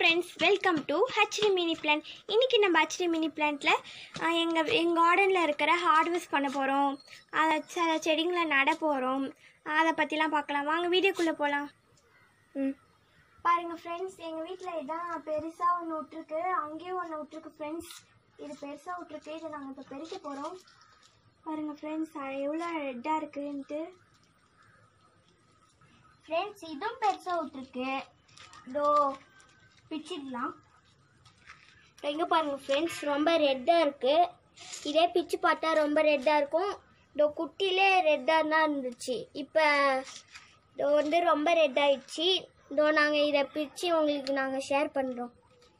Friends welcome to HD mini plan இன்றைக்கி நம்ம HD mini பிளான்ட்டில் எங்கள் எங்கள் கார்டனில் இருக்கிற ஹார்ட்வேர்ஸ் பண்ண போகிறோம் அதை சில செடிங்களை நட போகிறோம் அதை பற்றிலாம் பார்க்கலாம் வாங்க வீடியோக்குள்ளே போகலாம் ம் பாருங்கள் ஃப்ரெண்ட்ஸ் எங்கள் வீட்டில் இதான் பெருசாக ஒன்று விட்ருக்கு அங்கேயும் ஒன்று விட்ருக்கு ஃப்ரெண்ட்ஸ் இது பெருசாக விட்ருக்கு இதை நாங்கள் இப்போ பெருக்க போகிறோம் பாருங்கள் ஃப்ரெண்ட்ஸ் எவ்வளோ ரெட்டாக இருக்குன்ட்டு ஃப்ரெண்ட்ஸ் இதுவும் பெருசாக விட்ருக்கு இதோ பிச்சிடலாம் எங்கே பாருங்கள் ஃப்ரெண்ட்ஸ் ரொம்ப ரெட்டாக இருக்குது இதே பிச்சு பார்த்தா ரொம்ப ரெட்டாக இருக்கும் இதோ குட்டிலே ரெட்டாக தான் இருந்துச்சு இப்போ இதோ வந்து ரொம்ப ரெட் ஆயிடுச்சு இதோ நாங்கள் இதை பிச்சு உங்களுக்கு நாங்கள் ஷேர் பண்ணுறோம்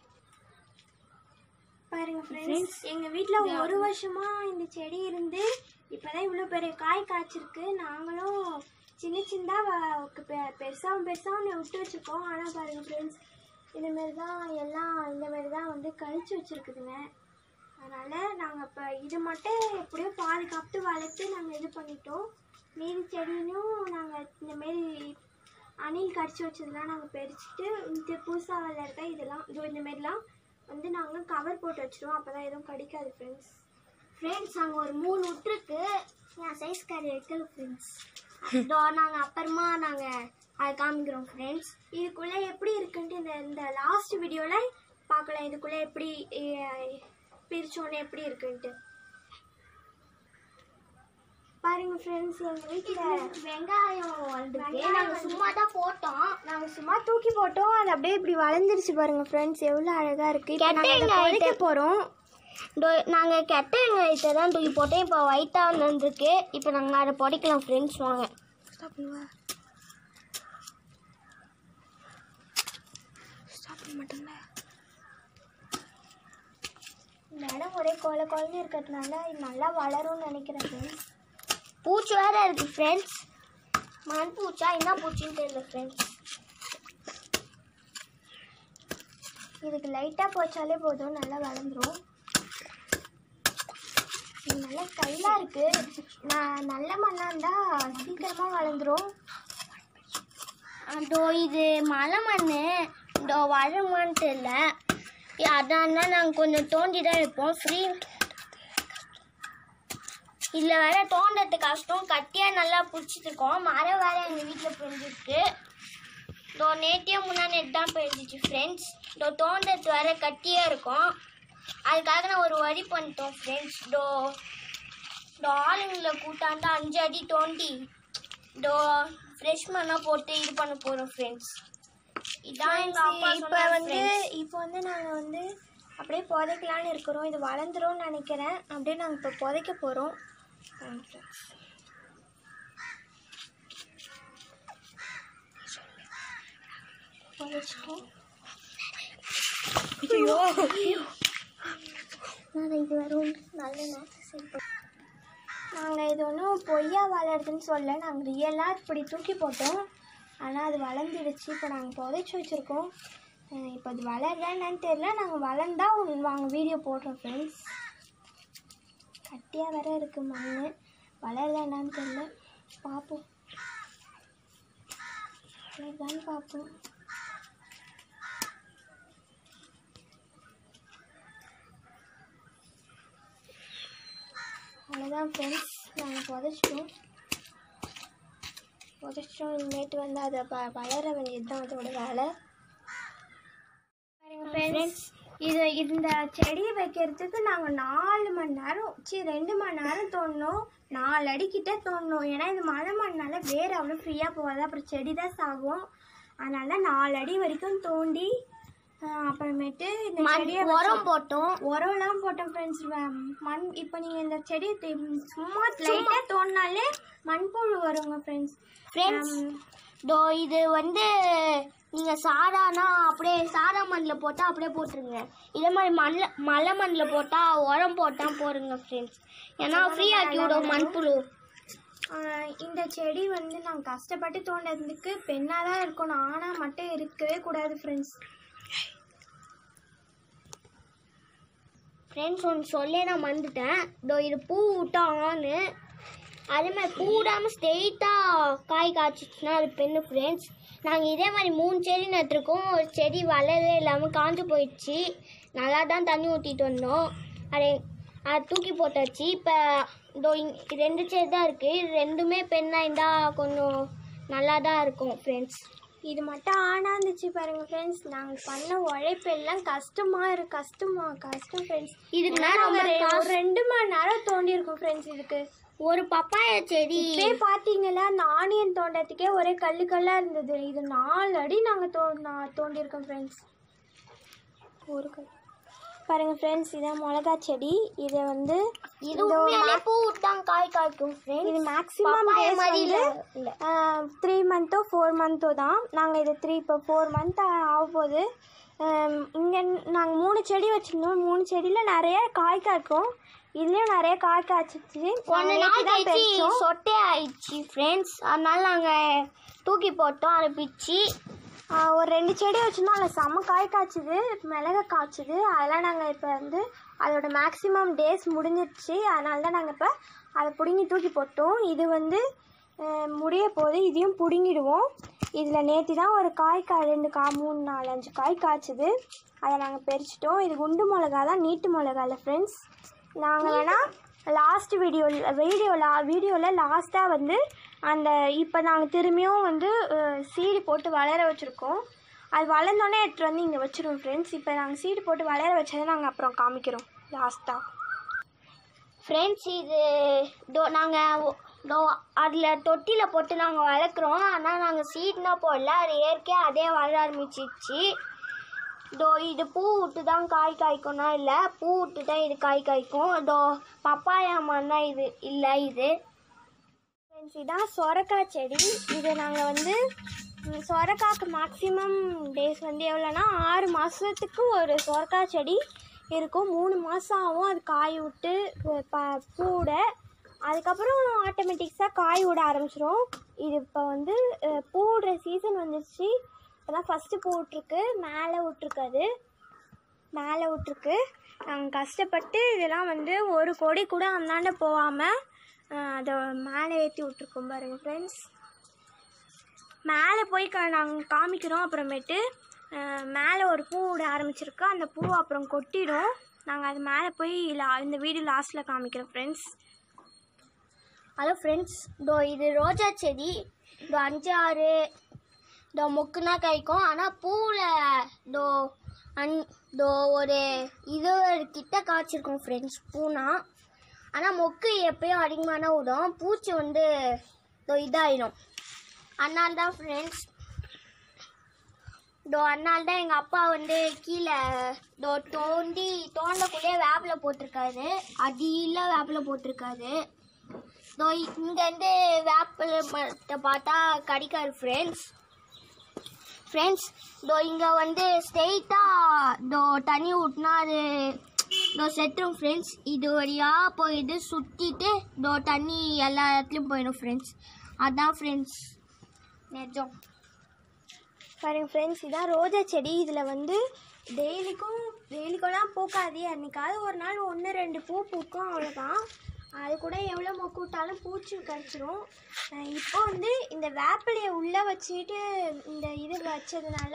பாருங்க ஃப்ரெண்ட்ஸ் எங்கள் வீட்டில் ஒரு வருஷமாக இந்த செடி இருந்து இப்போதான் இவ்வளோ பெரிய காய் காய்ச்சிருக்கு நாங்களும் சின்ன சின்னதாக பெருசாகவும் பெருசாகவும் விட்டு வச்சுருக்கோம் ஆனால் பாருங்கள் ஃப்ரெண்ட்ஸ் இதுமாரி தான் எல்லாம் இந்த மாதிரி தான் வந்து கழிச்சு வச்சுருக்குதுங்க அதனால் நாங்கள் இப்போ இது மட்டும் எப்படியோ பாதுகாத்து வளர்த்து நாங்கள் இது பண்ணிட்டோம் மீதி செடியிலும் நாங்கள் இந்தமாரி அணில் கடிச்சு வச்சதெல்லாம் நாங்கள் பறிச்சுட்டு இந்த புதுசாக வளர்த்த இதெல்லாம் இதோ இந்த மாதிரிலாம் வந்து நாங்கள் கவர் போட்டு வச்சிருவோம் அப்போ தான் எதுவும் கடிக்காது ஃப்ரெண்ட்ஸ் ஃப்ரெண்ட்ஸ் நாங்கள் ஒரு மூணு விட்டுருக்கு என் சைஸ் காரி வைக்கல ஃப்ரெண்ட்ஸ் இதோ நாங்கள் அப்புறமா நாங்கள் அதை காமிக்கிறோம் ஃப்ரெண்ட்ஸ் இதுக்குள்ளே எப்படி இருக்குன்ட்டு இந்த இந்த லாஸ்ட் வீடியோவில் பார்க்கலாம் இதுக்குள்ளே எப்படி அஹ், பிரிச்சோன்னே எப்படி இருக்குன்ட்டு பாருங்க ஃப்ரெண்ட்ஸ் எங்கள் வீட்டில் வெங்காயம் வளர்ந்துருக்கு நாங்கள் சும்மா தான் போட்டோம் நாங்கள் சும்மா தூக்கி போட்டோம் அது அப்படியே இப்படி வளர்ந்துருச்சு பாருங்க ஃப்ரெண்ட்ஸ் எவ்வளோ அழகாக இருக்குது இப்போ நாங்கள் வைக்க போகிறோம் நாங்கள் கெட்ட வெங்காயத்தை தான் தூக்கி போட்டோம் இப்போ ஒயிட்டாக வந்திருக்கு இப்போ நாங்கள் அதை பொடிக்கலாம் ஃப்ரெண்ட்ஸ் வாங்க ஸ்டாப் பண்ணுவா ஸ்டாப் பண்ண மாட்டேங்களா இந்த இடம் ஒரே கோல கோலன்னு இருக்கிறதுனால இது நல்லா வளரும்னு நினைக்கிறேன் ஃப்ரெண்ட்ஸ் பூச்சி வேற இருக்கு ஃப்ரெண்ட்ஸ் மண் பூச்சா என்ன பூச்சின்னு தெரியல ஃப்ரெண்ட்ஸ் இதுக்கு லைட்டாக போச்சாலே போதும் நல்லா வளர்ந்துரும் இது நல்லா கையிலாக இருக்கு நான் நல்ல மண்ணாக இருந்தால் சீக்கிரமாக வளர்ந்துரும் அதோ இது மலை மண் இதோ வளருமான்னு தெரியல அதான் நாங்கள் கொஞ்சம் தோண்டி தான் இருப்போம் ஃப்ரீ இதில் வேற தோண்டறது கஷ்டம் கட்டியாக நல்லா பிடிச்சிருக்கோம் மரம் வேற எங்கள் வீட்டில் பெஞ்சிருக்கு இதோ நேத்தியே முன்னா நேற்று தான் பெஞ்சிச்சு ஃப்ரெண்ட்ஸ் இதோ தோண்டறது வேற கட்டியாக இருக்கும் அதுக்காக நான் ஒரு வழி பண்ணிட்டோம் ஃப்ரெண்ட்ஸ் இதோ இதோ ஆளுங்களை கூட்டாண்டு அஞ்சு அடி தோண்டி இதோ ஃப்ரெஷ் மண்ணாக போட்டு இது பண்ண போகிறோம் ஃப்ரெண்ட்ஸ் இதான் எங்கள் அப்பா இப்போ வந்து இப்போ வந்து நாங்கள் வந்து அப்படியே புதைக்கலான்னு இருக்கிறோம் இது வளர்ந்துரும்னு நினைக்கிறேன் அப்படியே நாங்கள் இப்போ புதைக்க போகிறோம் புதைச்சிட்டோம் ஐயோ நான் இது வரும் நல்ல நேரத்தை சரி நாங்கள் இது ஒன்றும் பொய்யா வளருதுன்னு சொல்ல நாங்கள் ரியலாக இப்படி தூக்கி போட்டோம் ஆனால் அது வளர்ந்துடுச்சு இப்போ நாங்கள் புதைச்சி வச்சுருக்கோம் அஹ் இப்போ அது வளருதா என்னன்னு தெரியல நாங்கள் வளர்ந்தா உங்க- வாங்க வீடியோ போடுறோம் ஃப்ரெண்ட்ஸ் கட்டியாக வேற இருக்குது மண் வளருதா என்னன்னு தெரியல பார்ப்போம் வளருதான்னு பார்ப்போம் அவ்வளோதான் ஃப்ரெண்ட்ஸ் நாங்கள் புதைச்சிட்டோம் புதைச்சிட்டோம் இனிமேட்டு வந்து அதை ப வளர வேண்டியது தான் அதோட வேலை ஃப்ரெண்ட்ஸ் இது இந்த செடியை வைக்கிறதுக்கு நாங்கள் நாலு மணி நேரம் சி ரெண்டு மணி நேரம் தோணும் நாலு அடிக்கிட்ட தோணும் ஏன்னா இது மழை மண்ணால வேர் அவ்வளோ ஃப்ரீயாக போகாது அப்புறம் செடி தான் சாகும் அதனால நாலு அடி வரைக்கும் தோண்டி ஆஹ், அப்புறமேட்டு இந்த செடியை உரம் போட்டோம் உரம்லாம் போட்டோம் ஃப்ரெண்ட்ஸ் மண் இப்போ நீங்கள் இந்த செடியை தி- சும்மா லைட்டாக தோண்டினாலே மண்புழு வருங்க ஃப்ரெண்ட்ஸ் ஃப்ரெண்ட்ஸ் தோ இது வந்து நீங்கள் சாதானா அப்படியே சாதா மண்ணில் போட்டால் அப்படியே போட்டுருங்க இதே மாதிரி மண்ணில் மலை மண்ணில் போட்டால் உரம் போட்டால் போடுங்க ஃப்ரெண்ட்ஸ் ஏன்னா ஃப்ரீ ஆக்கி விடும் மண்புழு இந்த செடி வந்து நாங்கள் கஷ்டப்பட்டு தோண்டதுக்கு பெண்ணாக தான் இருக்கணும் ஆனால் மட்டும் இருக்கவே கூடாது ஃப்ரெண்ட்ஸ் ஃப்ரெண்ட்ஸ் ஒன்று சொல்லே நான் மறந்துட்டேன் இதோ இது பூ விட்டான்னு அதே மாதிரி பூ விடாமல் ஸ்ட்ரெயிட்டாக காய் காய்ச்சிச்சுன்னா அது பெண்ணு ஃப்ரெண்ட்ஸ் நாங்கள் இதே மாதிரி மூணு செடி நட்டுருக்கோம் ஒரு செடி வளரவே இல்லாமல் காஞ்சு போயிடுச்சு நல்லா தான் தண்ணி ஊற்றிட்டு வந்தோம் அதை அதை தூக்கி போட்டாச்சு இப்போ இதோ இங்க ரெண்டு செடி தான் இருக்குது ரெண்டுமே பெண்ணாக இருந்தால் கொஞ்சம் நல்லா தான் இருக்கும் ஃப்ரெண்ட்ஸ் இது மட்டும் ஆனா இருந்துச்சு பாருங்க ஃப்ரெண்ட்ஸ் நாங்கள் பண்ண உழைப்பு எல்லாம் கஷ்டமா இருக்கு கஷ்டமா கஷ்டம் ஃப்ரெண்ட்ஸ் இதுக்கு ஏன்னா மேலே நாங்க ரொம்ப ரெ- காசு ஒரு ரெண்டு மணி நேரம் தோண்டி இருக்கோம் ஃப்ரெண்ட்ஸ் இதுக்கு ஒரு பப்பாயா செடி இப்பயே பாத்தீங்களா அந்த ஆனியன் தோண்டத்துக்கே ஒரே கல்லு கல்லா இருந்தது இது நாலு அடி நாங்க தோ நான் தோண்டியிருக்கோம் ஃப்ரெண்ட்ஸ் ஒரு கல் பாருங்க ஃப்ரெண்ட்ஸ் இதான் மிளகா செடி இதை வந்து இது உண்மையாலே பூ விட்டாங்க காய் காய்க்கும் ஃப்ரெண்ட்ஸ் இது மேக்ஸிமம் பப்பாயா மாதிரி இல்லை இல்லை த்ரீ மந்த்தோ ஃபோர் மந்த்தோ தான் நாங்கள் இது த்ரீ இப்போ ஃபோர் மந்த் ஆக போகுது இங்கே நாங்கள் மூணு செடி வச்சுருந்தோம் மூணு செடியில் நிறைய காய் காய்க்கும் இதுலேயும் நிறைய காய் காய்ச்சிச்சு ஒன்று நாள் கழிச்சு சொட்டே ஆயிடுச்சு ஃப்ரெண்ட்ஸ் அதனால நாங்கள் தூக்கி போட்டோம் அதை பிச்சு ஆஹ் ஒரு ரெண்டு செடி வச்சுருந்தோம் அதில் செம்ம காய் காய்ச்சுது மிளகா காய்ச்சுது அதெல்லாம் நாங்கள் இப்போ வந்து அதோட மேக்ஸிமம் டேஸ் முடிஞ்சிருச்சு அதனால தான் நாங்கள் இப்போ அதை பிடுங்கி தூக்கி போட்டோம் இது வந்து ஆஹ் முடிய போது இதையும் பிடுங்கிடுவோம் இதில் நேற்று தான் ஒரு காய் கா ரெண்டு கா மூணு நாலு அஞ்சு காய் காய்ச்சுது அதை நாங்கள் பறிச்சிட்டோம் இது குண்டு மிளகா தான் நீட்டு மிளகா இல்லை ஃப்ரெண்ட்ஸ் நாங்கள் வேணால் லாஸ்ட் வீடியோ வீடியோ லா வீடியோவில் லாஸ்ட்டாக வந்து அந்த இப்போ நாங்கள் திரும்பியும் வந்து சீடு போட்டு வளர வச்சுருக்கோம் அது வளர்ந்தோடனே எடுத்துகிட்டு வந்து இங்கே வச்சுருவோம் ஃப்ரெண்ட்ஸ் இப்போ நாங்கள் சீடு போட்டு வளர வச்சதை நாங்கள் அப்புறம் காமிக்கிறோம் லாஸ்ட்டாக ஃப்ரெண்ட்ஸ் இது தோ நாங்கள் தோ அதில் தொட்டியில் போட்டு நாங்கள் வளர்க்குறோம் ஆனால் நாங்கள் சீட்னா போடல அது இயற்கையாக அதே வளர ஆரம்பிச்சிச்சு தோ இது பூ விட்டு தான் காய் காய்க்கும்னா இல்லை பூ விட்டு தான் இது காய் காய்க்கும் தோ பப்பாயா மரம் தான் இது இல்லை இது ஃப்ரெண்ட்ஸ் இதான் சொரக்காய் செடி இது நாங்கள் வந்து ம், சொரக்காய்க்கு மேக்ஸிமம் டேஸ் வந்து எவ்வளோனா ஆறு மாதத்துக்கு ஒரு சொரக்காய் செடி இருக்கும் மூணு மாதம் ஆகும் அது காய் விட்டு ப- ப- பூட அதுக்கப்புறம் ஆட்டோமேட்டிக்ஸாக காய் விட ஆரம்பிச்சிரும் இது இப்போ வந்து அஹ், பூ விடுற சீசன் வந்துருச்சு இப்போ தான் ஃபஸ்ட்டு பூ விட்ருக்கு மேலே விட்ருக்கு அது மேலே விட்ருக்கு நாங்கள் கஷ்டப்பட்டு இதெல்லாம் வந்து ஒரு கொடி கூட அந்தாண்ட போகாமல் அதை மேலே ஏற்றி விட்ருக்கோம் பாருங்க ஃப்ரெண்ட்ஸ் மேலே போய் கா நாங்கள் காமிக்கிறோம் அப்புறமேட்டு அஹ், மேலே ஒரு பூ விட ஆரம்பிச்சிருக்கு அந்த பூ அப்புறம் கொட்டிடும் நாங்கள் அது மேலே போய் லா இந்த வீடியோ லாஸ்ட்டில் காமிக்கிறோம் ஃப்ரெண்ட்ஸ் ஹலோ ஃப்ரெண்ட்ஸ் இதோ இது ரோஜா செடி இதோ அஞ்சு ஆறு இதோ மொக்குனா காய்க்கும் ஆனால் பூவில் இதோ அன் இதோ ஒரு இது கிட்ட காய்ச்சிருக்கும் ஃப்ரெண்ட்ஸ் பூனா ஆனால் மொக்கு எப்பயும் அதிகமான விடும் பூச்சி வந்து இதோ இதாயிடும் அதனால தான் ஃப்ரெண்ட்ஸ் இதோ அதனால தான் எங்கள் அப்பா வந்து கீழே இதோ தோண்டி தோண்டக்குள்ளேயே வேப்பில போட்டிருக்காரு அடியில் வேப்பில போட்டிருக்காரு இதோ இங்கேருந்து வேப்பில மரத்தை பார்த்தா கடிக்காரு ஃப்ரெண்ட்ஸ் ஃப்ரெண்ட்ஸ் இதோ இங்கே வந்து ஸ்ட்ரெயிட்டாக இதோ தண்ணி ஊட்டினா அது இதோ செத்துரும் ஃப்ரெண்ட்ஸ் இது வழியாக போயிட்டு சுற்றிட்டு இதோ தண்ணி எல்லா இடத்துலையும் போயிடும் ஃப்ரெண்ட்ஸ் அதான் ஃப்ரெண்ட்ஸ் நிஜம் பாருங்க ஃப்ரெண்ட்ஸ் இதான் ரோஜா செடி இதில் வந்து டெய்லிக்கும் டெய்லிக்கெல்லாம் பூக்காது அன்றைக்காவது ஒரு நாள் ஒன்று ரெண்டு பூ பூக்கும் அவ்வளோதான் அது கூட எவ்வளோ மொக்கு விட்டாலும் பூச்சி கடிச்சிரும் அஹ் இப்போ வந்து இந்த வேப்பிலையை உள்ளே வச்சுட்டு இந்த இது வச்சதுனால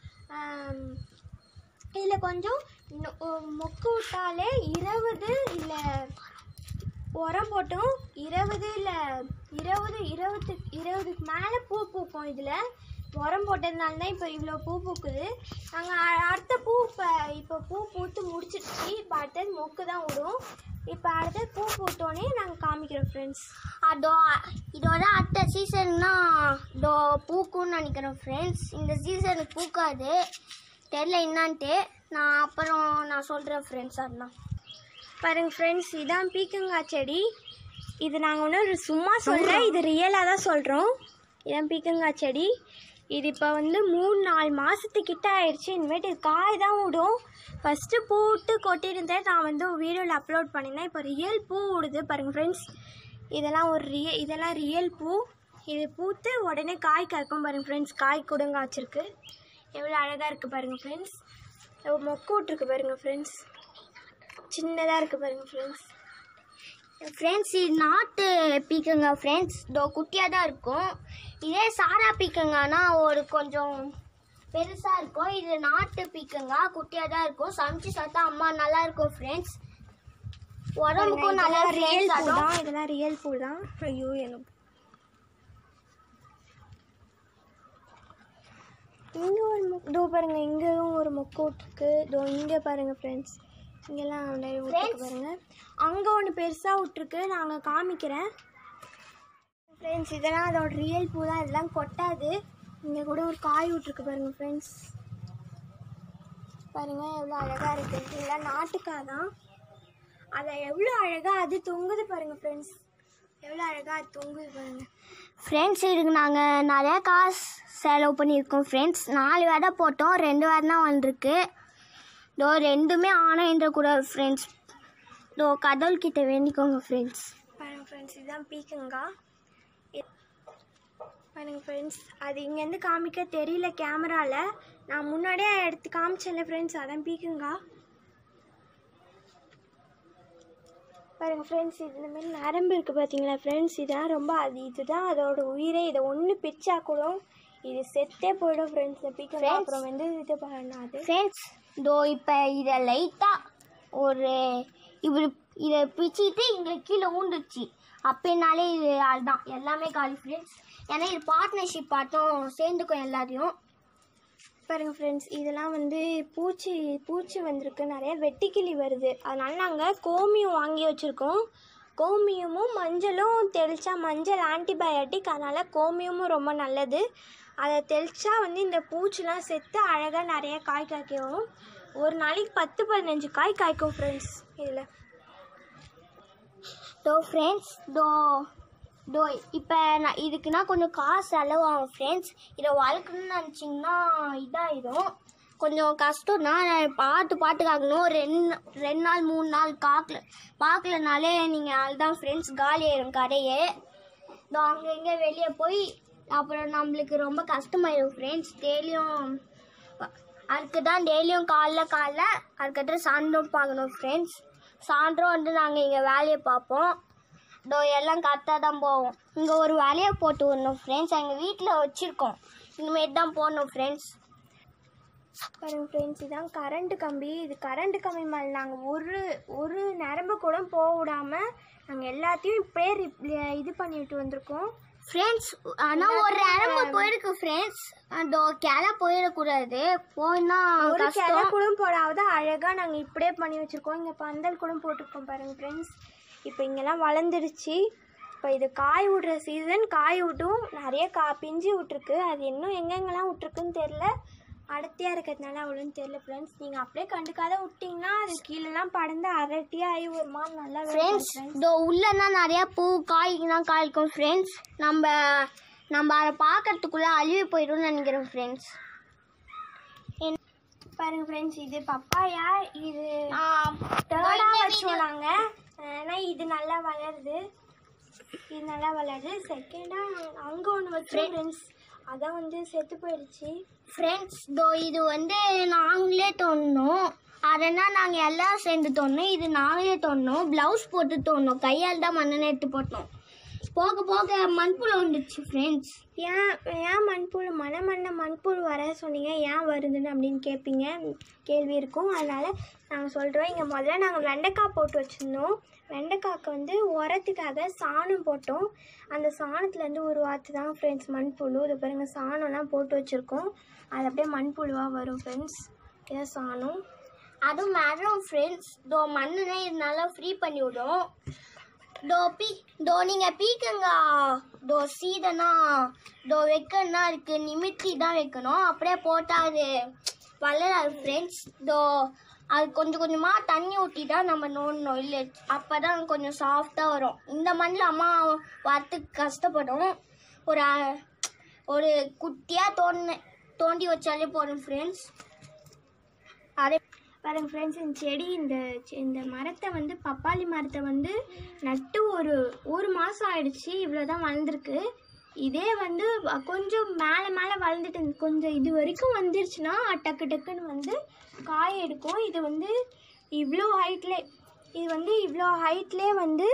இதில் கொஞ்சம் இன்னும் ஒ- மொக்கு விட்டாலே இருபது இல்லை உரம் போட்டோம் இருபது இல்லை இருபது இருபத்து இருபதுக்கு மேலே பூ பூக்கும் இதில் உரம் போட்டதுனால தான் இப்போ இவ்வளோ பூ பூக்குது நாங்கள் அடுத்த பூ இப்போ இப்போ பூ பூத்து முடிச்சிடுச்சு இப்போ அடுத்தது மொக்கு தான் விடும் இப்போ அடுத்தது பூ பூத்தோடனே நாங்கள் காமிக்கிறோம் ஃப்ரெண்ட்ஸ் அதோ இதோட அடுத்த சீசன்னா இதோ பூக்கும்னு நினைக்கிறேன் ஃப்ரெண்ட்ஸ் இந்த சீசனுக்கு பூக்காது தெரில என்னான்ட்டு நான் அப்புறம் நான் சொல்கிறேன் ஃப்ரெண்ட்ஸ் அதெல்லாம் பாருங்க ஃப்ரெண்ட்ஸ் இதான் பீக்கங்காய் செடி இது நாங்கள் ஒன்றும் சும்மா சொல்ல இது ரியலாக தான் சொல்கிறோம் இதான் பீக்கங்காய் செடி இது இப்போ வந்து மூணு நாலு மாதத்துக்கிட்ட ஆயிடுச்சு இனிமேட்டு இது காய் தான் விடும் ஃபஸ்ட்டு பூ விட்டு கொட்டியிருந்தேன் நான் வந்து வீடியோவில் அப்லோட் பண்ணியிருந்தேன் இப்போ ரியல் பூ விடுது பாருங்கள் ஃப்ரெண்ட்ஸ் இதெல்லாம் ஒரு ரிய இதெல்லாம் ரியல் பூ இது பூத்து உடனே காய் காய்க்கும் பாருங்கள் ஃப்ரெண்ட்ஸ் காய் கொடுங்க வச்சுருக்கு எவ்வளோ அழகாக இருக்குது பாருங்கள் ஃப்ரெண்ட்ஸ் மொக்கு விட்ருக்கு பாருங்கள் ஃப்ரெண்ட்ஸ் சின்னதாக இருக்குது பாருங்கள் ஃப்ரெண்ட்ஸ் ஃப்ரெண்ட்ஸ் இது நாட்டு பீக்கங்க ஃப்ரெண்ட்ஸ் இதோ குட்டியாக தான் இருக்கும் இதே சாரா பீக்கங்கன்னா ஒரு கொஞ்சம் பெருசாக இருக்கும் இது நாட்டு பீக்கங்க குட்டியாக தான் இருக்கும் சமைச்சு சாப்பிட்டா அம்மா நல்லா இருக்கும் ஃப்ரெண்ட்ஸ் உடம்புக்கும் நல்லா ரியல் ஃப்ரெண்ட்ஸ் பூ அதுவும் தான் இதெல்லாம் ரியல் பூ தான் ஐயோ எனக்கு இங்கே ஒரு மொக் இதோ பாருங்க இங்கேயும் ஒரு மொக்கு விட்டுருக்கு இதோ இங்கே பாருங்க ஃப்ரெண்ட்ஸ் இங்கெல்லாம் நிறைய விட்டுருக்கு பாருங்க அங்கே ஒன்று பெருசாக விட்டுருக்கு நாங்கள் காமிக்கிறேன் ஃப்ரெண்ட்ஸ் இதெல்லாம் அதோட ரியல் பூ தான் இதெல்லாம் கொட்டாது இங்கே கூட ஒரு காய் விட்டுருக்கு பாருங்க ஃப்ரெண்ட்ஸ் பாருங்க எவ்வளோ அழகாக இருக்குது இதெல்லாம் நாட்டுக்காய் தான் அதை எவ்வளோ அழகாக அது தொங்குது பாருங்க ஃப்ரெண்ட்ஸ் எவ்வளோ அழகாக அது தொங்குது பாருங்க ஃப்ரெண்ட்ஸ் இதுக்கு நாங்கள் நிறைய காசு செலவு பண்ணியிருக்கோம் ஃப்ரெண்ட்ஸ் நாலு விதை போட்டோம் ரெண்டு விதை தான் வந்திருக்கு இதோ ரெண்டுமே ஆனா கூட ஃப்ரெண்ட்ஸ் இதோ கடவுள் கிட்ட வேண்டிக்கோங்க ஃப்ரெண்ட்ஸ் பாருங்க ஃப்ரெண்ட்ஸ் இதுதான் பீக்கங்கா இ- பாருங்க ஃப்ரெண்ட்ஸ் அது இங்கேருந்து காமிக்க தெரியல கேமராவில் நான் முன்னாடியே எடுத்து காமிச்சேன்ல ஃப்ரெண்ட்ஸ் அதான் பீக்கங்கா பாருங்க ஃப்ரெண்ட்ஸ் இது இந்த மாதிரி நரம்பு இருக்குது பார்த்தீங்களா ஃப்ரெண்ட்ஸ் இதெல்லாம் ரொம்ப அது இதுதான் அதோட உயிரே இதை ஒன்று பிச்சா கூட இது செத்தே போயிடும் ஃப்ரெண்ட்ஸ் இந்த பீக்கங்கா Friends. அப்புறம் வந்து இது பண்ணாது ஃப்ரெண்ட்ஸ் இதோ இப்போ இதை லைட்டாக ஒரு இப்படி இதை பிச்சிட்டு இங்கே கீழே ஊண்டுச்சு அப்படின்னாலே இது அதுதான் எல்லாமே காலி ஃப்ரெண்ட்ஸ் ஏன்னா இது பார்ட்னர்ஷிப் பார்த்தோம் சேர்ந்துக்கும் எல்லாத்தையும் பாருங்க ஃப்ரெண்ட்ஸ் இதெல்லாம் வந்து பூச்சி பூச்சி வந்திருக்கு நிறைய வெட்டுக்கிளி வருது அதனால நாங்கள் கோமியம் வாங்கி வச்சுருக்கோம் கோமியமும் மஞ்சளும் தெளித்தா மஞ்சள் ஆன்டிபயோட்டிக் அதனால் கோமியமும் ரொம்ப நல்லது அதை தெளித்தா வந்து இந்த பூச்சிலாம் செத்து அழகாக நிறைய காய் காய்க்கும் ஒரு நாளைக்கு பத்து பதினஞ்சு காய் காய்க்கும் ஃப்ரெண்ட்ஸ் இதில் தோ ஃப்ரெண்ட்ஸ் தோ தோ இப்போ நான் இதுக்குன்னா கொஞ்சம் காசு செலவாகும் ஃப்ரெண்ட்ஸ் இதை வளர்க்கணும்னு நினச்சிங்கன்னா இதாயிடும் கொஞ்சம் கஷ்டம் தான் பார்த்து பார்த்து காக்கணும் ரெண்டு ரெண்டு நாள் மூணு நாள் காக்கல பார்க்கலனாலே நீங்கள் அதுதான் ஃப்ரெண்ட்ஸ் காலி ஆயிடும் கடையே இதோ அங்கே இங்கே வெளியே போய் அப்புறம் நம்மளுக்கு ரொம்ப கஷ்டமாயிடும் ஃப்ரெண்ட்ஸ் டெய்லியும் அதுக்கு தான் டெய்லியும் காலைல காலைல அதுக்கப்புறம் சாயந்தரம் பார்க்கணும் ஃப்ரெண்ட்ஸ் சாயந்தரம் வந்து நாங்கள் இங்கே வேலையை பார்ப்போம் இதோ எல்லாம் கரெக்டாக தான் போவோம் இங்கே ஒரு வேலையை போட்டு வரணும் ஃப்ரெண்ட்ஸ் எங்கள் வீட்டில் வச்சுருக்கோம் இனிமேட்டு தான் போகணும் ஃப்ரெண்ட்ஸ் பாருங்க ஃப்ரெண்ட்ஸ் இதான் கரண்ட் கம்பி இது கரண்ட் கம்பி மேலே நாங்கள் ஒரு ஒரு நரம்பு கூட போக விடாமல் நாங்கள் எல்லாத்தையும் இப்படியே ரிப்- இது பண்ணிட்டு வந்திருக்கோம் ஃப்ரெண்ட்ஸ் ஆனால் ஒரு நரம்பு போயிருக்கு ஃப்ரெண்ட்ஸ் அதோ கிளை போயிடக்கூடாது போயினா ஒரு கிளை கஷ்டம் கூட போடாத அழகாக நாங்கள் இப்படியே பண்ணி வச்சுருக்கோம் இங்கே பந்தல் கூட போட்டிருக்கோம் பாருங்க ஃப்ரெண்ட்ஸ் இப்போ இங்கெல்லாம் வளர்ந்துருச்சு இப்போ இது காய் விடுற சீசன் காய் விட்டும் நிறைய கா பிஞ்சு விட்ருக்கு அது இன்னும் எங்கெங்கெல்லாம் விட்ருக்குன்னு தெரில அடர்த்தியாக இருக்கிறதுனால அவ்வளோன்னு தெரில ஃப்ரெண்ட்ஸ் நீங்கள் அப்படியே கண்டுக்காத விட்டிங்கன்னா அது கீழெல்லாம் படர்ந்து அரட்டியாக ஆகி ஒரு மாதிரி நல்லா ஃப்ரெண்ட்ஸ் இதோ உள்ளனா நிறைய பூ காய்க்குதான் காய்க்கும் ஃப்ரெண்ட்ஸ் நம்ம நம்ம அதை பார்க்கறதுக்குள்ள அழுவி போயிடும்னு நினைக்கிறோம் ஃப்ரெண்ட்ஸ் பாருங்க ஃப்ரெண்ட்ஸ் இது பப்பாயா இது தேர்டாக வச்சோம் நாங்கள் ஆனால் இது நல்லா வளருது இது நல்லா வளருது செகண்டாக அங்கே ஒன்று வச்சோம் ஃப்ரெண்ட்ஸ் அதான் வந்து செத்து போயிடுச்சு ஃப்ரெண்ட்ஸ் இதோ இது வந்து நாங்களே தோணும் அதனா நாங்கள் எல்லாரும் சேர்ந்து தோணும் இது நாங்களே தோணும் ப்ளவுஸ் போட்டு தோணும் கையால் தான் மண்ணெண்ணெய் எடுத்து போட்டோம் போக போக மண்புழு வந்துச்சு ஃப்ரெண்ட்ஸ் ஏன் ஏன் மண்புழு மன மண்ண மண்புழு வர சொன்னீங்க ஏன் வருதுன்னு அப்படின்னு கேட்பீங்க கேள்வி இருக்கும் அதனால் நாங்கள் சொல்கிறோம் இங்கே முதல்ல நாங்கள் வெண்டைக்காய் போட்டு வச்சுருந்தோம் வெண்டைக்காய்க்கு வந்து உரத்துக்காக சாணம் போட்டோம் அந்த சாணத்துலேருந்து ஒரு வாத்து தான் ஃப்ரெண்ட்ஸ் மண்புழு இது பாருங்க சாணம்லாம் போட்டு வச்சுருக்கோம் அது அப்படியே மண்புழுவாக வரும் ஃப்ரெண்ட்ஸ் இதான் சாணம் அதுவும் மேடம் ஃப்ரெண்ட்ஸ் இதோ மண்ணெண்ணெய் இது நல்லா ஃப்ரீ பண்ணி விடும் தோ பீ தோ நீங்கள் பீக்கங்க தோ சீதனா தோ வைக்கணும்னா அதுக்கு நிமித்தி தான் வைக்கணும் அப்படியே போட்டால் அது வளராது ஃப்ரெண்ட்ஸ் தோ அது கொஞ்சம் கொஞ்சமாக தண்ணி ஊற்றி தான் நம்ம நோண்டணும் இல்லை அப்போ தான் கொஞ்சம் சாஃப்டாக வரும் இந்த மண்ணில் அம்மா வரத்துக்கு கஷ்டப்படும் ஒரு அஹ், ஒரு குட்டியாக தோண்டி தோண்டி வச்சாலே போதும் ஃப்ரெண்ட்ஸ் அதே பாருங்க ஃப்ரெண்ட்ஸ் இந்த செடி இந்த செ- இந்த மரத்தை வந்து பப்பாளி மரத்தை வந்து நட்டு ஒரு ஒரு மாதம் ஆயிடுச்சு இவ்வளோ தான் வளர்ந்துருக்கு இதே வந்து வ- கொஞ்சம் மேலே மேலே வளர்ந்துட்டு இருந்து- கொஞ்சம் இது வரைக்கும் வந்துருச்சுன்னா டக்கு டக்குன்னு வந்து காய் எடுக்கும் இது வந்து இவ்வளோ ஹைட்லே இது வந்து இவ்வளோ ஹைட்லே வந்து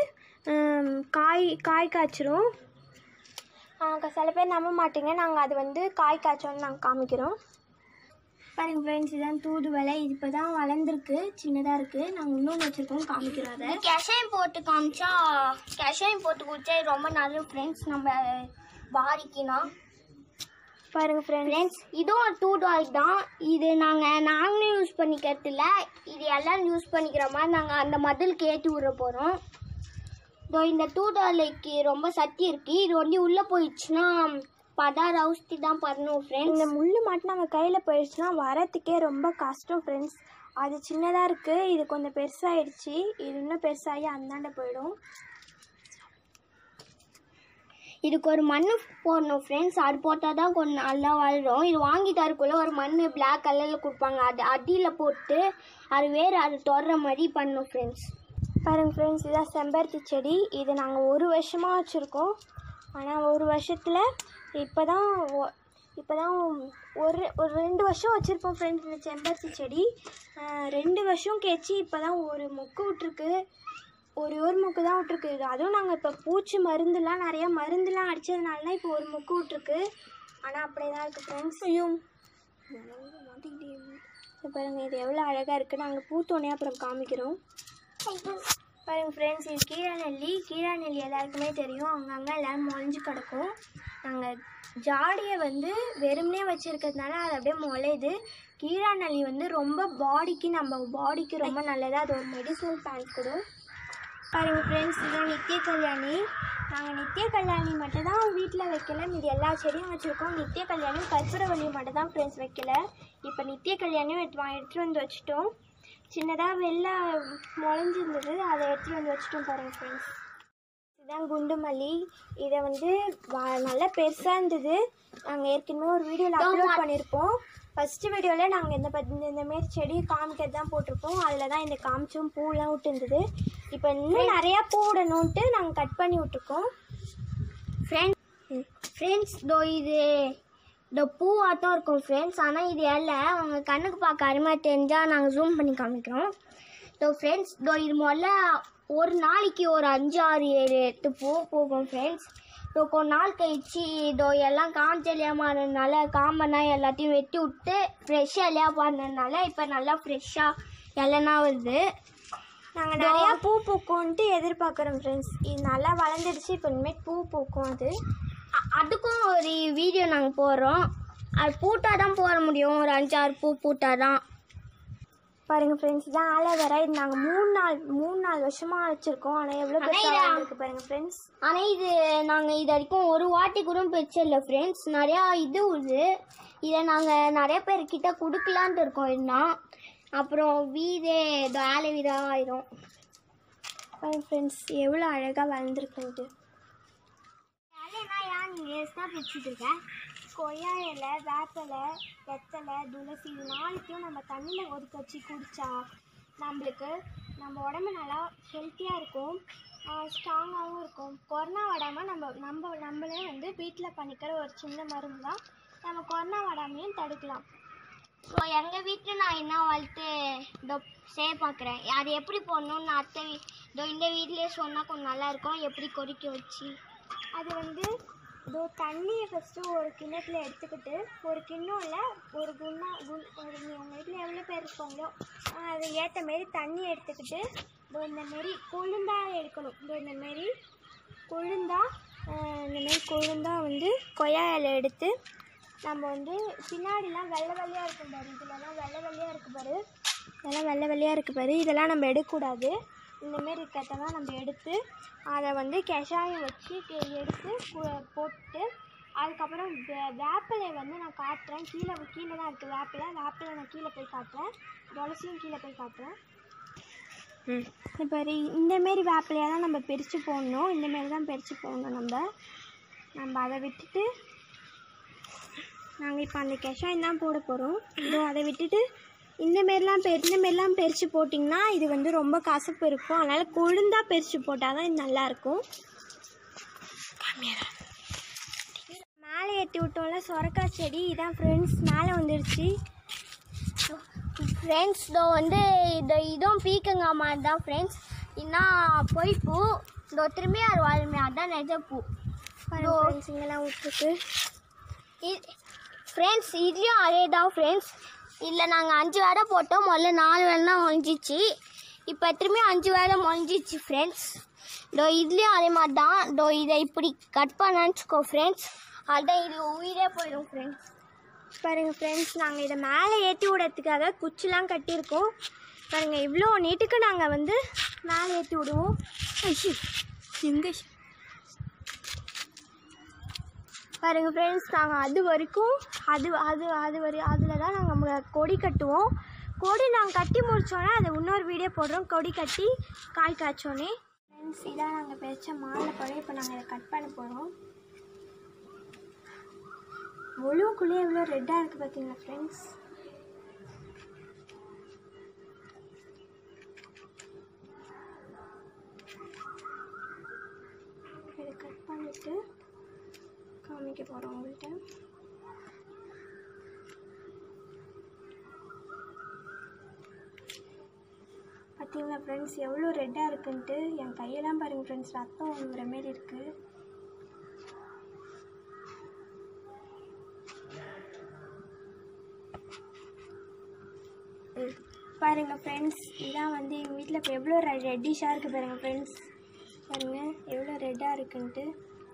ஹம், காய் காய் காய்ச்சிரும் ஆ, சில பேர் நம்ப மாட்டீங்க நாங்கள் அது வந்து காய் காய்ச்சோன்னு நாங்கள் காமிக்கிறோம் பாருங்க ஃப்ரெண்ட்ஸ் இதான் தூதுவளை இது இப்போ தான் வளர்ந்துருக்கு சின்னதாக இருக்குது நாங்கள் இன்னொன்று வச்சுருக்கோம் காமிக்கிறோம் அதை கஷாயம் போட்டு காமிச்சா கஷாயம் போட்டு குடிச்சா இது ரொம்ப நல்ல ஃப்ரெண்ட்ஸ் நம்ம பாடிக்குனா பாருங்க ஃப்ரெண்ட்ஸ் ஃப்ரெண்ட்ஸ் இதுவும் ஒரு டூ டால் தான் இது நாங்கள் நாங்களும் யூஸ் பண்ணிக்கிறது இல்லை இது எல்லாரும் யூஸ் பண்ணிக்கிற மாதிரி நாங்கள் அந்த மதிலுக்கு ஏற்றி விட போகிறோம் இதோ இந்த டூ டாலைக்கு ரொம்ப சக்தி இருக்குது இது வந்து உள்ளே போயிடுச்சுன்னா பதார் அவுஸ்தி தான் பண்ணணும் ஃப்ரெண்ட்ஸ் இந்த முள் மட்டும் நம்ம கையில் போயிடுச்சுன்னா வரத்துக்கே ரொம்ப கஷ்டம் ஃப்ரெண்ட்ஸ் அது சின்னதாக இருக்குது இது கொஞ்சம் பெருசாகிடுச்சு இது இன்னும் பெருசாகி அந்தாண்ட போயிடும் இதுக்கு ஒரு மண் போடணும் ஃப்ரெண்ட்ஸ் அது போட்டால் தான் கொஞ்சம் நல்லா வளரும் இது வாங்கி தரக்குள்ள ஒரு மண் பிளாக் கலரில் கொடுப்பாங்க அது அடியில் போட்டு அது வேறு அது தொடர மாதிரி பண்ணணும் ஃப்ரெண்ட்ஸ் பாருங்க ஃப்ரெண்ட்ஸ் இதான் செம்பருத்தி செடி இது நாங்கள் ஒரு வருஷமாக வச்சுருக்கோம் ஆனால் ஒரு வருஷத்தில் இப்போ தான் இப்போ தான் ஒரு ஒரு ரெண்டு வருஷம் வச்சுருப்போம் ஃப்ரெண்ட்ஸ் இந்த செம்பருத்தி செடி ஆஹ் ரெண்டு வருஷம் கேச்சு இப்போ தான் ஒரு மொக்கு விட்ருக்கு ஒரு ஒரு மொக்கு தான் விட்ருக்கு அதுவும் நாங்கள் இப்போ பூச்சி மருந்துலாம் நிறையா மருந்துலாம் அடித்ததுனால தான் இப்போ ஒரு மொக்கு விட்ருக்கு ஆனால் அப்படியே தான் இருக்குது ஃப்ரெண்ட்ஸ் ஐயோ இது பாருங்க இது எவ்வளோ அழகாக இருக்குது நாங்கள் பூத்தோன்னே அப்புறம் காமிக்கிறோம் பாருங்க ஃப்ரெண்ட்ஸ் இது கீழா நெல்லி கீழா நெல்லி எல்லாருக்குமே தெரியும் அங்கங்கே எல்லாம் முளைஞ்சு கிடக்கும் நாங்கள் ஜாடியை வந்து வெறுமனே வச்சுருக்கிறதுனால அது அப்படியே முளையுது கீழா நெல்லி வந்து ரொம்ப பாடிக்கு நம்ம பாடிக்கு ரொம்ப நல்லது அது ஒரு மெடிசனல் பிளான்ட் கூட பாருங்க ஃப்ரெண்ட்ஸ் இதுதான் நித்திய கல்யாணி நாங்கள் நித்திய கல்யாணி மட்டும் தான் வீட்டில் வைக்கல மீதி எல்லா செடியும் வச்சுருக்கோம் நித்திய கல்யாணி கற்பூரவள்ளி மட்டும் தான் ஃப்ரெண்ட்ஸ் வைக்கல இப்போ நித்திய கல்யாணியும் எடுத்து வா- எடுத்துகிட்டு வந்து வச்சுட்டோம் சின்னதாக வெளில முளைஞ்சிருந்தது அதை எடுத்துகிட்டு வந்து வச்சுட்டோம் பாருங்கள் ஃப்ரெண்ட்ஸ் இதுதான் குண்டு மல்லி இதை வந்து வ- நல்லா பெருசாக இருந்தது நாங்கள் ஏற்கனவே ஒரு வீடியோவில் அப்லோட் பண்ணியிருப்போம் ஃபஸ்ட்டு வீடியோவில் நாங்கள் இந்த பத் இந்த- இந்த மாரி செடி காமிக்கிறது தான் போட்டிருப்போம் அதில் தான் இந்த காமிச்சும் பூலாம் விட்டுருந்தது இப்போ இன்னும் நிறையா பூ விடணுன்ட்டு நாங்கள் கட் பண்ணி விட்ருக்கோம் ஃப்ரெண்ட்ஸ் ஃப்ரெண்ட்ஸ் தோ இது இந்த பூவாட்டம் இருக்கும் ஃப்ரெண்ட்ஸ் ஆனால் இது இல்லை அவங்க கண்ணுக்கு பார்க்க அருமையாக தெரிஞ்சால் நாங்கள் ஜூம் பண்ணி காமிக்கிறோம் ஸோ ஃப்ரெண்ட்ஸ் தோ இது முதல்ல ஒரு நாளைக்கு ஒரு அஞ்சு ஆறு ஏழு எட்டு பூ போகும் ஃப்ரெண்ட்ஸ் ஸோ கொஞ்ச நாள் கழிச்சு இதோ எல்லாம் காஞ்சலியாக மாறினதுனால காம்பனா எல்லாத்தையும் வெட்டி விட்டு ஃப்ரெஷ்ஷாக இல்லையா பண்ணதுனால இப்போ நல்லா ஃப்ரெஷ்ஷாக இலைனா வருது நாங்கள் நிறையா பூ பூக்கும்ன்ட்டு எதிர்பார்க்குறோம் ஃப்ரெண்ட்ஸ் இது நல்லா வளர்ந்துடுச்சு இப்போ இனிமேல் பூ பூக்கும் அது அ- அதுக்கும் ஒரு வீடியோ நாங்கள் போடுறோம் அது பூட்டாக தான் போட முடியும் ஒரு அஞ்சாறு பூ பூட்டாக தான் பாருங்க ஃப்ரெண்ட்ஸ் இதான் ஆலோவேரா இது நாங்கள் மூணு நாள் மூணு நாலு வருஷமாக வச்சுருக்கோம் ஆனால் எவ்வளோ ஆனா பெருசாக இதா- வந்திருக்கு பாருங்க ஃப்ரெண்ட்ஸ் ஆனால் இது நாங்கள் இது வரைக்கும் ஒரு வாட்டி கூட இல்லை ஃப்ரெண்ட்ஸ் நிறையா இது உது இதை நாங்கள் நிறைய பேர்கிட்ட கொடுக்கலான்ட்டு இருக்கோம் இன்னும் அப்புறம் வீதே இது ஆலோவேரா ஆயிரும் பாருங்க ஃப்ரெண்ட்ஸ் எவ்வளோ அழகாக வளர்ந்துருக்குன்ட்டு கொய்யா இலை வேப்பலை வெத்தலை துளசி இது நாளைக்கும் நம்ம தண்ணியில் ஒதுக்க வச்சு குடித்தா நம்மளுக்கு நம்ம உடம்பு நல்லா ஹெல்த்தியாக இருக்கும் ஸ்ட்ராங்காகவும் இருக்கும் கொரோனா வராமல் நம்ம நம்ம நம்மளே வந்து வீட்டில் பண்ணிக்கிற ஒரு சின்ன மருந்து தான் நம்ம கொரோனா வராமையும் தடுக்கலாம் ஸோ எங்கள் வீட்டில் நான் என்ன வளர்த்து இதோ செய்ய பார்க்குறேன் அது எப்படி போடணும்னு நான் அத்தை வீ இதோ இந்த வீட்லேயே சொன்னால் கொஞ்சம் நல்லாயிருக்கும் எப்படி கொதிக்க வச்சு அது வந்து இதோ தண்ணியை ஃபஸ்ட்டு ஒரு கிண்ணத்தில் எடுத்துக்கிட்டு ஒரு கிண்ணம் இல்லை ஒரு குண்டா குண் ஒரு நீ உங்கள் வீட்டில் எவ்வளோ பேர் இருக்காங்களோ ஆஹ் அது ஏற்ற மாரி தண்ணி எடுத்துக்கிட்டு இதோ இந்த மாரி கொழுந்தா எடுக்கணும் இதோ இந்த மாரி கொழுந்தா ஆஹ் இந்த மாரி கொழுந்தா வந்து கொய்யா இலை எடுத்து நம்ம வந்து பின்னாடிலாம் வெள்ளை வெள்ளையாக இருக்கும் பாரு இதுலலாம் வெள்ளை வெள்ளையாக இருக்கு பாரு இதெல்லாம் வெள்ளை வெள்ளையாக இருக்கு பாரு இதெல்லாம் நம்ம எடுக்கக்கூடாது இந்த மாரி இருக்கிறதெல்லாம் நம்ம எடுத்து அதை வந்து கஷாயம் வச்சு கே- எடுத்து கு- போட்டு அதுக்கப்புறம் வே வேப்பிலை வந்து நான் காட்டுறேன் கீழே கீழே தான் இருக்குது வேப்பிலை வேப்பிலை நான் கீழே போய் காட்டுறேன் துளசியும் கீழே போய் காட்டுறேன் இப்போ இந்த மாரி வேப்பிலையாக தான் நம்ம பிரித்து போடணும் இந்த மாரி தான் பிரித்து போடணும் நம்ம நம்ம அதை விட்டுட்டு நாங்கள் இப்போ அந்த கஷாயம் தான் போட போகிறோம் இதோ அதை விட்டுட்டு இந்த மாரிலாம் பெ இந்த மாரிலாம் பெரிச்சு போட்டிங்கன்னா இது வந்து ரொம்ப கசப்பு இருக்கும் அதனால் கொழுந்தா பெரிச்சு போட்டால் தான் இது நல்லாயிருக்கும் மேலே ஏற்றி விட்டோம்ல சொரக்காய் செடி இதான் ஃப்ரெண்ட்ஸ் மேலே வந்துடுச்சு ஃப்ரெண்ட்ஸ் இதோ வந்து இந்த இதுவும் பீக்கங்காய் மாதிரி தான் ஃப்ரெண்ட்ஸ் இன்னும் பொய்ப்பூ இதோ திரும்பி அது வாழ்மே அதான் நிஜ பூ பாருங்க ஃப்ரெண்ட்ஸ் இங்கெல்லாம் விட்டுருக்கு ஃப்ரெண்ட்ஸ் இதுலேயும் அதே தான் ஃப்ரெண்ட்ஸ் இதில் நாங்கள் அஞ்சு வேலை போட்டோம் முதல்ல நாலு வேலை தான் முளைஞ்சிச்சு இப்போ திரும்பி அஞ்சு வேலை முளைஞ்சிச்சு ஃப்ரெண்ட்ஸ் இதோ இதுலேயும் அதே மாதிரி தான் இதோ இதை இப்படி கட் பண்ணான்னு வச்சுக்கோ ஃப்ரெண்ட்ஸ் அதுதான் இது உயிரே போயிடும் ஃப்ரெண்ட்ஸ் பாருங்க ஃப்ரெண்ட்ஸ் நாங்கள் இதை மேலே ஏற்றி விடறதுக்காக குச்சிலாம் கட்டியிருக்கோம் பாருங்க இவ்வளோ நீட்டுக்கு நாங்கள் வந்து மேலே ஏற்றி விடுவோம் ஐயோ, எங்க ஷ்- பாருங்க ஃப்ரெண்ட்ஸ் நாங்கள் அது வரைக்கும் அது அது அது வரை அதில் தான் நாங்கள் கொடி கட்டுவோம் கொடி நாங்கள் கட்டி முடிச்சோன்னே அதை இன்னொரு வீடியோ போடுறோம் கொடி கட்டி காய் காய்ச்சோன்னே ஃப்ரெண்ட்ஸ் இதான் நாங்கள் பெருச்ச மாலை படம் இப்போ நாங்கள் இதை கட் பண்ண போகிறோம் முழுக்குள்ளேயே எவ்வளோ ரெட்டாக இருக்குது பார்த்தீங்களா ஃப்ரெண்ட்ஸ் இதை கட் பண்ணிவிட்டு காமிக்க போகிறோம் உங்கள்கிட்ட பார்த்தீங்களா ஃப்ரெண்ட்ஸ் எவ்வளோ ரெட்டாக இருக்குன்ட்டு என் கையெல்லாம் பாருங்கள் ஃப்ரெண்ட்ஸ் ரத்தம் வர மாரி இருக்குது பாருங்கள் ஃப்ரெண்ட்ஸ் இதான் வந்து எங்கள் வீட்டில் இப்போ எவ்வளோ ரெட்டிஷாக இருக்குது பாருங்கள் ஃப்ரெண்ட்ஸ் பாருங்கள் எவ்வளோ ரெட்டாக இருக்குன்ட்டு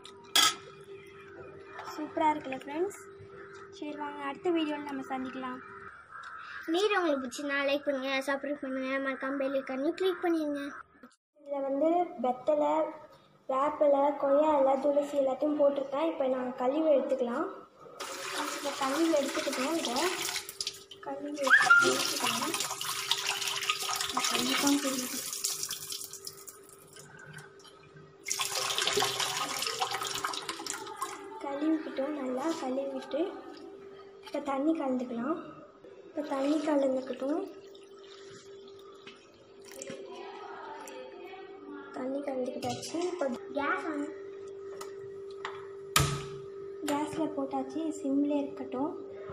சூப்பராக இருக்குல்ல ஃப்ரெண்ட்ஸ் சரி வாங்க அடுத்த வீடியோவில் நம்ம சந்திக்கலாம் நீர் உங்களுக்கு பிடிச்சிருந்தா லைக் பண்ணுங்கள் சப்ஸ்கிரைப் பண்ணுங்கள் மறக்காம பெல் ஐக்கானையும் கிளிக் பண்ணிடுங்க இதில் வந்து வெத்தலை வேப்பிலை கொய்யா இலை துளசி எல்லாத்தையும் போட்டிருக்கேன் இப்போ நாங்கள் கழுவி எடுத்துக்கலாம் இப்போ கழுவி எடுத்துக்கிட்டோம் இதை கழுவி எடுத்து எடுத்துக்கலாம் கண்டிப்பாக தெரியுது கழுவிக்கிட்டோம் நல்லா கழுவிட்டு இப்போ தண்ணி கலந்துக்கலாம் இப்போ தண்ணி கலந்துக்கிட்டோம் தண்ணி கலந்துக்கிட்டாச்சு இப்போ கேஸ் ஆன் கேஸில் போட்டாச்சு சிம்மில் இருக்கட்டும்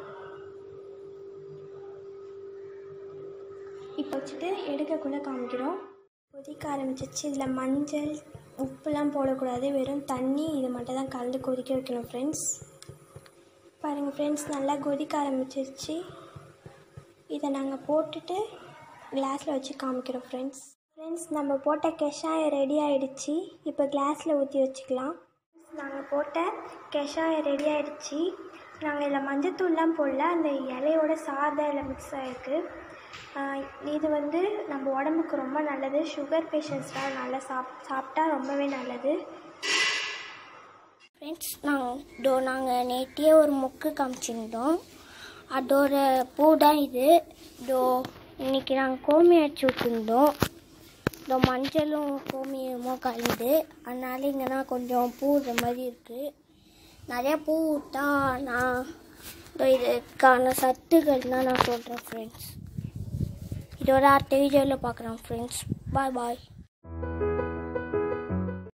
இப்போ வச்சுட்டு எடுக்கக்குள்ளே காமிக்கிறோம் கொதிக்க ஆரம்பிச்சிச்சு இதில் மஞ்சள் உப்புலாம் போடக்கூடாது வெறும் தண்ணி இது மட்டும் தான் கலந்து கொதிக்க வைக்கணும் ஃப்ரெண்ட்ஸ் பாருங்கள் ஃப்ரெண்ட்ஸ் நல்லா கொதிக்க ஆரம்பிச்சிருச்சு இதை நாங்கள் போட்டுட்டு கிளாஸில் வச்சு காமிக்கிறோம் ஃப்ரெண்ட்ஸ் ஃப்ரெண்ட்ஸ் நம்ம போட்ட கெஷாயம் ரெடி ஆயிடுச்சு இப்போ கிளாஸில் ஊற்றி வச்சுக்கலாம் நாங்கள் போட்ட கெஷாயம் ரெடி ஆயிடுச்சு நாங்கள் இதில் மஞ்சத்தூள்லாம் போடல அந்த இலையோட சாதம் இதில் மிக்ஸ் ஆகிருக்கு இது வந்து நம்ம உடம்புக்கு ரொம்ப நல்லது சுகர் பேஷண்ட்ஸ்லாம் நல்லா சாப் சாப்பிட்டா ரொம்பவே நல்லது ஃப்ரெண்ட்ஸ் நாங்கள் இதோ நாங்கள் நேத்தியே ஒரு முக்கு காமிச்சிருந்தோம் அதோட பூ தான் இது இதோ இன்னைக்கு நாங்கள் கோமி அடிச்சு விட்டுருந்தோம் இதோ மஞ்சளும் கோமியமும் கலந்து அதனால இங்கே தான் கொஞ்சம் பூ இந்த மாதிரி இருக்குது நிறையா பூ விட்டா நான் இதோ இதுக்கான சத்துக்கள் தான் நான் சொல்கிறேன் ஃப்ரெண்ட்ஸ் இதோட அடுத்த வீடியோவில் பார்க்குறேன் ஃப்ரெண்ட்ஸ் பாய் பாய்